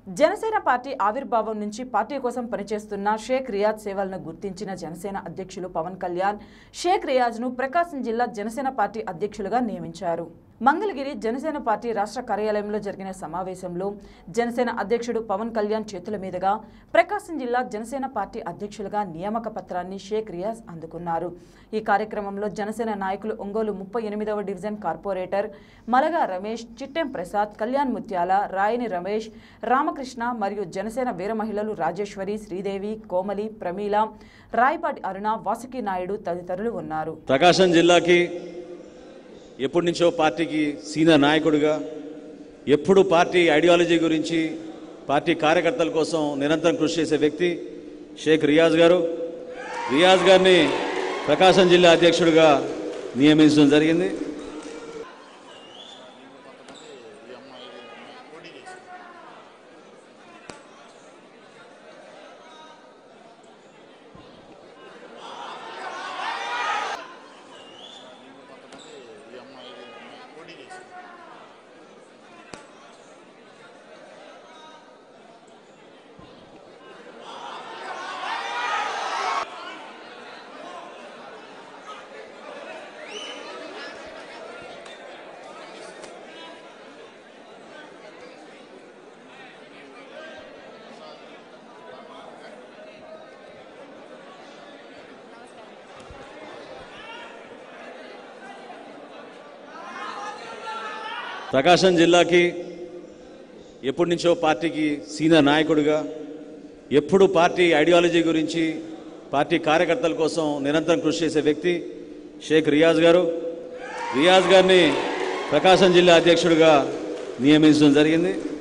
Janasena party ఆవిర్భావం నుంచి party కోసం పనిచేస్తున్న షేక్ రియాజ్ సేవలను గుర్తించిన జనసేన అధ్యక్షులు పవన్ కళ్యాణ్ షేక్ రియాజ్ను ప్రకాశం జిల్లా జనసేన పార్టీ అధ్యక్షులుగా నియమించారు మంగళగిరి జనసేన పార్టీ రాష్ట్ర కార్యాలయంలో జరిగిన సమావేశంలో జనసేన అధ్యక్షుడు పవన్ కళ్యాణ్ చేతుల మీదుగా ప్రకాశం జిల్లా జనసేన పార్టీ అధ్యక్షులుగా నియామక పత్రాన్ని షేక్ రియాజ్ అందుకున్నారు ఈ కార్యక్రమంలో జనసేన నాయకులు ఒంగోలు ముప్పై ఎనిమిదవ డివిజన్ కార్పొరేటర్ మలగా రమేష్ చిట్టెం ప్రసాద్ కళ్యాణ్ ముత్యాల రాయని రమేష్ రామకృష్ణ మరియు జనసేన వీర మహిళలు రాజేశ్వరి శ్రీదేవి కోమలి ప్రమీల రాయపాటి అరుణ వాసుకి నాయుడు తదితరులు ఉన్నారు ప్రకాశం జిల్లాకి ఎప్పటి నుంచో పార్టీకి సీనియర్ నాయకుడిగా ఎప్పుడు పార్టీ ఐడియాలజీ గురించి పార్టీ కార్యకర్తల కోసం నిరంతరం కృషి చేసే వ్యక్తి షేక్ రియాజ్ గారు రియాజ్ గారిని ప్రకాశం జిల్లా అధ్యక్షుడిగా నియమించడం జరిగింది ప్రకాశం జిల్లాకి ఎప్పటి నుంచో పార్టీకి సీనియర్ నాయకుడిగా ఎప్పుడు పార్టీ ఐడియాలజీ గురించి పార్టీ కార్యకర్తల కోసం నిరంతరం కృషి చేసే వ్యక్తి షేక్ రియాజ్ గారు రియాజ్ గారిని ప్రకాశం జిల్లా అధ్యక్షుడిగా నియమించడం జరిగింది